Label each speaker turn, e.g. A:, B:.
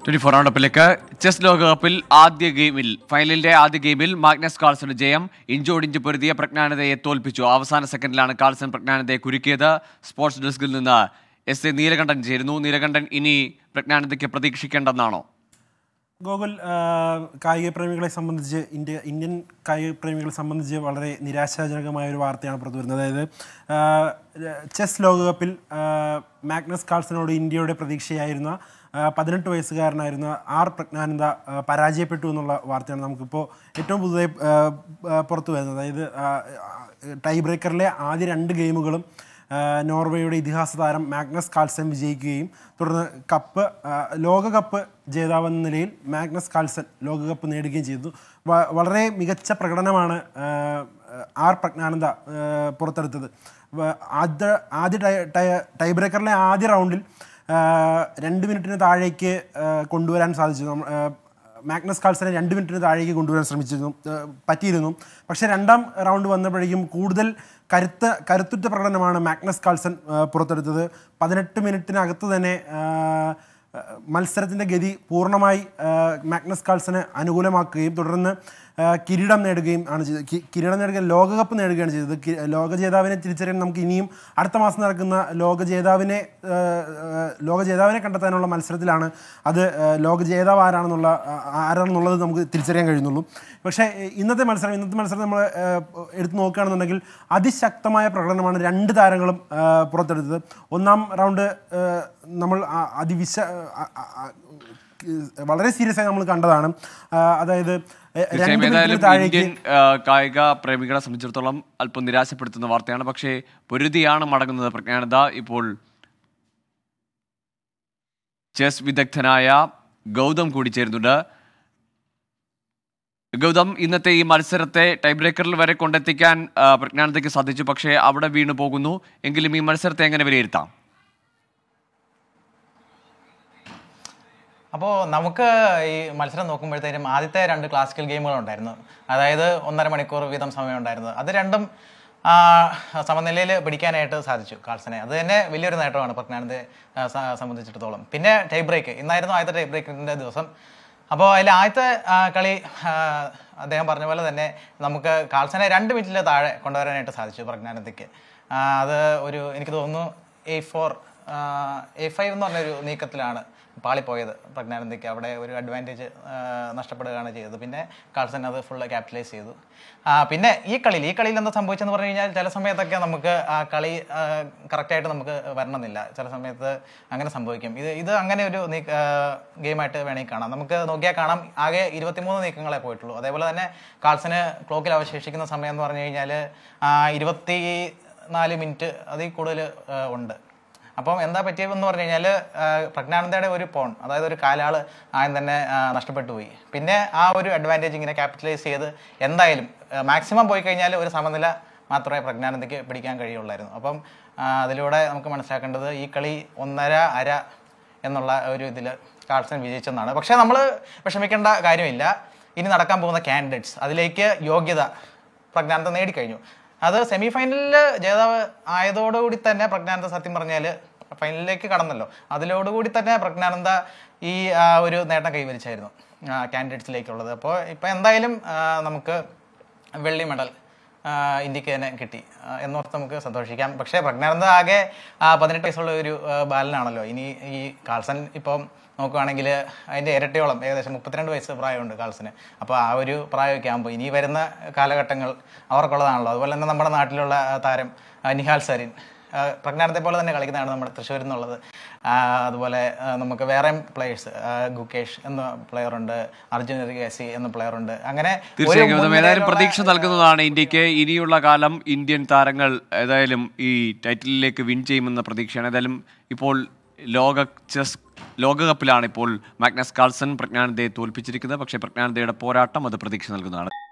A: twenty four റൗണ്ടപ്പിലേക്ക് chess ലോകകപ്പിൽ ആദ്യ ഗെയിമിൽ ഫൈനലിന്റെ ആദ്യ ഗെയിമിൽ മാഗ്നസ് കാൾസന് ജയം ഇഞ്ചോടിഞ്ച് പൊരുതിയ പ്രജ്ഞാനതയെ തോൽപ്പിച്ചു അവസാന സെക്കൻഡിലാണ് കാൾസൺ പ്രജ്ഞാനതയെ കുരുക്കിയത് സ്പോർട്സ് ഡെസ്കിൽ നിന്ന് എസ് എ നീലകണ്ഠൻ ചേരുന്നു നീലകണ്ഠൻ ഇനി പ്രജ്ഞാനതയ്ക്ക് പ്രതീക്ഷിക്കേണ്ടെന്നാണോ
B: ഗോകുൽ ആ, കായിക പ്രേമികളെ സംബന്ധിച്ച് ഇന്ത്യ ഇന്ത്യൻ കായിക പ്രേമികളെ സംബന്ധിച്ച് വളരെ നിരാശാജനകമായ ഒരു വാർത്തയാണ് പുറത്തു വരുന്നത് അതായത് ആ, ചെസ് ലോകകപ്പിൽ ആ, മാഗ്നസ് കാൾസനോട് ഇന്ത്യയുടെ പ്രതീക്ഷയായിരുന്ന ആ, പതിനെട്ട് വയസ്സുകാരനായിരുന്ന ആർ പ്രജ്ഞാനന്ദ ആ, പരാജയപ്പെട്ടു എന്നുള്ള വാർത്തയാണ് നമുക്കിപ്പോൾ ഏറ്റവും പുതുതായി ആ, ആ, പുറത്തു വരുന്നത് അതായത് ആ, ടൈ ബ്രേക്കറിലെ ആദ്യ രണ്ട് ഗെയിമുകളും ആ, നോർവേയുടെ ഇതിഹാസ താരം മാഗ്നസ് കാൾസൺ വിജയിക്കുകയും തുടർന്ന് കപ്പ് ആ, ലോകകപ്പ് ജേതാവെന്ന നിലയിൽ മാഗ്നസ് കാൾസൺ ലോകകപ്പ് നേടുകയും ചെയ്തു വ- വളരെ മികച്ച പ്രകടനമാണ് ആ, ആർ പ്രജ്ഞാനന്ദ ആ, പുറത്തെടുത്തത് വ- ആദ്യ ആദ്യ ടൈ ടൈ- ടൈ ബ്രേക്കറിലെ ആദ്യ റൗണ്ടിൽ ആ, രണ്ട് മിനിറ്റിന് താഴേക്ക് ആ, കൊണ്ടുവരാൻ സാധിച്ചു നമ്മ- ആ, മാഗ്നസ് കാൾസനെ രണ്ട് മിനിറ്റിന് താഴേക്ക് കൊണ്ടുവരാൻ ശ്രമിച്ചിരുന്നു ഏഹ് പറ്റിയിരുന്നു പക്ഷേ രണ്ടാം റൗണ്ട് വന്നപ്പോഴേക്കും കൂടുതൽ കരുത്ത കരുത്തുറ്റ പ്രകടനമാണ് മാഗ്നസ് കാൾസൺ ഏഹ് പുറത്തെടുത്തത് പതിനെട്ട് മിനിറ്റിനകത്ത് തന്നെ ഏഹ് മത്സരത്തിൻ്റെ ഗതി പൂർണ്ണമായി ഏഹ് മാഗ്നസ് കാൾസന് അനുകൂലമാക്കുകയും തുടർന്ന് ഏഹ് കിരീടം നേടുകയും ആണ് ചെയ്തത് കി- കിരീടം നേടുക ലോകകപ്പ് നേടുകയാണ് ചെയ്തത് കി- ലോക ജേതാവിനെ തിരിച്ചറിയാൻ നമുക്ക് ഇനിയും അടുത്ത മാസം നടക്കുന്ന ലോക ജേതാവിനെ ഏഹ്, ഏഹ്, ലോക ജേതാവിനെ കണ്ടെത്താനുള്ള മത്സരത്തിലാണ് അത് ഏഹ്, ലോക ജേതാവ് ആരാണെന്നുള്ള ആ- ആരാണെന്നുള്ളത് നമുക്ക് തിരിച്ചറിയാൻ കഴിയുന്നുള്ളൂ പക്ഷേ ഏഹ്, ഇന്നത്തെ മത്സരം ഇന്നത്തെ മത്സരം നമ്മൾ ഏഹ്, എടുത്ത് നോക്കുകയാണെന്നുണ്ടെങ്കിൽ അതിശക്തമായ പ്രകടനമാണ് രണ്ട് താരങ്ങളും ഏഹ്, പുറത്തെടുത്തത് ഒന്നാം റൗണ്ട് ഏഹ്, നമ്മൾ ആ- അതിവിശ ആ- ആ- ആ- വളരെ സീരിയസ് ആയി നമ്മൾ കണ്ടതാണ് ആ, അതായത് ഏഹ്, രണ്ട്
A: തീർച്ചയായും
B: മിനിറ്റിന്
A: ഏതായാലും
B: താഴേക്ക്
A: ഇന്ത്യൻ ആ, കായിക പ്രേമികളെ സംബന്ധിച്ചിടത്തോളം അല്പം നിരാശപ്പെടുത്തുന്ന വാർത്തയാണ് പക്ഷേ പൊരുതിയാണ് മടങ്ങുന്നത് പ്രജ്ഞാനത ഇപ്പോൾ ചെസ് വിദഗ്ധനായ ഗൗതം കൂടി ചേരുന്നുണ്ട് ഗൗതം ഇന്നത്തെ ഈ മത്സരത്തെ ടൈ ബ്രേക്കറിൽ വരെ കൊണ്ടെത്തിക്കാൻ ആ, പ്രജ്ഞാനതയ്ക്ക് സാധിച്ചു പക്ഷേ അവിടെ വീണു പോകുന്നു എങ്കിലും ഈ മത്സരത്തെ എങ്ങനെ വിലയിരുത്താം
C: അപ്പോൾ നമുക്ക് ഈ മത്സരം നോക്കുമ്പോഴത്തേനും ആദ്യത്തെ രണ്ട് ക്ലാസിക്കൽ ഗെയിമുകൾ ഉണ്ടായിരുന്നു അതായത് ഒന്നര മണിക്കൂർ വീതം സമയം ഉണ്ടായിരുന്നത് അത് രണ്ടും സമനിലയിൽ പിടിക്കാനായിട്ട് സാധിച്ചു കാൾസനെ അത് തന്നെ വലിയൊരു നേട്ടമാണ് പ്രജ്ഞാനന്ദയെ ആ, സ- സംബന്ധിച്ചിടത്തോളം പിന്നെ ടൈ ബ്രേക്ക് ഇന്നായിരുന്നു ആദ്യത്തെ ടൈ ബ്രേക്കിൻ്റെ ദിവസം അപ്പോൾ അതിൽ ആദ്യത്തെ ആ, കളി ആ, അദ്ദേഹം പറഞ്ഞ പോലെ തന്നെ നമുക്ക് കാൾസനെ രണ്ട് മിനിറ്റിൽ താഴെ കൊണ്ടുവരാനായിട്ട് സാധിച്ചു പ്രജ്ഞാനന്ദയ്ക്ക് ആ, അത് ഒരു എനിക്ക് തോന്നുന്നു എ ഫോർ എ ഫൈവ് എന്ന് പറഞ്ഞൊരു നീക്കത്തിലാണ് പാളിപ്പോയത് പ്രജ്ഞാനന്ദയ്ക്ക് അവിടെ ഒരു അഡ്വാൻറ്റേജ് നഷ്ടപ്പെടുകയാണ് ചെയ്തത് പിന്നെ കാൾസൺ അത് ഫുള്ള് ക്യാപിറ്റലൈസ് ചെയ്തു ആ, പിന്നെ ഈ കളിയിൽ ഈ കളിയിൽ എന്താ സംഭവിച്ചെന്ന് പറഞ്ഞു കഴിഞ്ഞാൽ ചില സമയത്തൊക്കെ നമുക്ക് ആ കളി കറക്റ്റായിട്ട് നമുക്ക് വരണമെന്നില്ല ചില സമയത്ത് അങ്ങനെ സംഭവിക്കും ഇത് ഇത് അങ്ങനെ ഒരു നീക്ക ഗെയിമായിട്ട് വേണമെങ്കിൽ കാണാം നമുക്ക് നോക്കിയാൽ കാണാം ആകെ ഇരുപത്തിമൂന്ന് നീക്കങ്ങളെ പോയിട്ടുള്ളൂ അതേപോലെ തന്നെ കാൾസന് ക്ലോക്കിൽ അവശേഷിക്കുന്ന സമയം എന്ന് പറഞ്ഞു കഴിഞ്ഞാൽ ഇരുപത്തി നാല് മിനിറ്റ് അതിൽ കൂടുതൽ ആ, ഉണ്ട് അപ്പം എന്താ പറ്റിയതെന്ന് പറഞ്ഞു കഴിഞ്ഞാൽ പ്രജ്ഞാനന്ദയുടെ ഒരു പോൺ അതായത് ഒരു കാലാള് ആദ്യം തന്നെ ആ, നഷ്ടപ്പെട്ടു പോയി പിന്നെ ആ ഒരു അഡ്വാൻറ്റേജ് ഇങ്ങനെ ക്യാപിറ്റലൈസ് ചെയ്ത് എന്തായാലും മാക്സിമം പോയി കഴിഞ്ഞാൽ ഒരു സമനില മാത്രമേ പ്രജ്ഞാനന്ദയ്ക്ക് പിടിക്കാൻ കഴിയുള്ളായിരുന്നു അപ്പം ആ, അതിലൂടെ നമുക്ക് മനസ്സിലാക്കേണ്ടത് ഈ കളി ഒന്നര അര എന്നുള്ള ഒരു ഇതിൽ കാൾസൺ വിജയിച്ചെന്നാണ് പക്ഷേ നമ്മൾ വിഷമിക്കേണ്ട കാര്യമില്ല ഇനി നടക്കാൻ പോകുന്ന കാൻഡിഡേറ്റ്സ് അതിലേക്ക് യോഗ്യത പ്രജ്ഞാനന്ദ നേടിക്കഴിഞ്ഞു അത് സെമി ഫൈനലിൽ ജേതാവ് ആയതോടുകൂടി തന്നെ പ്രജ്ഞാനന്ദ സത്യം പറഞ്ഞാൽ ഫൈനലിലേക്ക് കടന്നല്ലോ അതിലോടുകൂടി തന്നെ പ്രജ്ഞാനന്ദ ഈ ആ, ഒരു നേട്ടം കൈവരിച്ചായിരുന്നു കാൻഡിഡേറ്റ്സിലേക്കുള്ളത് അപ്പോൾ ഇപ്പം എന്തായാലും ആ, നമുക്ക് വെള്ളി മെഡൽ ആ, ഇന്ത്യക്ക് തന്നെ കിട്ടി ആ, എന്നോർത്ത് നമുക്ക് സന്തോഷിക്കാം പക്ഷേ പ്രജ്ഞാനന്ദ ആകെ ആ, പതിനെട്ട് വയസ്സുള്ള ഒരു ആ, ബാലനാണല്ലോ ഇനി ഈ കാൾസൺ ഇപ്പം നോക്കുകയാണെങ്കിൽ അതിൻ്റെ ഇരട്ടിയോളം ഏകദേശം മുപ്പത്തിരണ്ട് വയസ്സ് പ്രായമുണ്ട് കാൾസിന് അപ്പോൾ ആ ഒരു പ്രായമൊക്കെ ആകുമ്പോൾ ഇനി വരുന്ന കാലഘട്ടങ്ങൾ അവർക്കുള്ളതാണല്ലോ അതുപോലെ തന്നെ നമ്മുടെ നാട്ടിലുള്ള ആ, താരം ആ, നിഹാൽ സരിൻ ആ, പ്രജ്ഞാനത്തെ പോലെ തന്നെ കളിക്കുന്നതാണ് നമ്മുടെ തൃശ്ശൂരിൽ നിന്നുള്ളത് ആ, അതുപോലെ ആ, നമുക്ക് വേറെ പ്ലേയേഴ്സ് ഗുകേഷ് എന്ന പ്ലെയർ ഉണ്ട് അർജുൻ റിയാസി എന്ന പ്ലെയർ ഉണ്ട് അങ്ങനെ ഒരു
A: തീർച്ചയായും ഗൗതം ഏതായാലും
C: മുൻനിരയിലുള്ള-
A: പ്രതീക്ഷ നൽകുന്നതാണ് ഇന്ത്യക്ക് ഇനിയുള്ള കാലം ഇന്ത്യൻ താരങ്ങൾ ഏതായാലും ഈ ടൈറ്റിലിലേക്ക് വിൻ ചെയ്യുമെന്ന പ്രതീക്ഷയാണ് ഏതായാലും ഇപ്പോൾ ലോക ചെസ് ലോകകപ്പിലാണ് ഇപ്പോൾ മാഗ്നസ് കാൾസൺ പ്രജ്ഞാനന്ദയെ തോൽപ്പിച്ചിരിക്കുന്നത് പക്ഷേ പ്രജ്ഞാനന്ദയുടെ പോരാട്ടം അത് പ്രതീക്ഷ നൽകുന്നതാണ്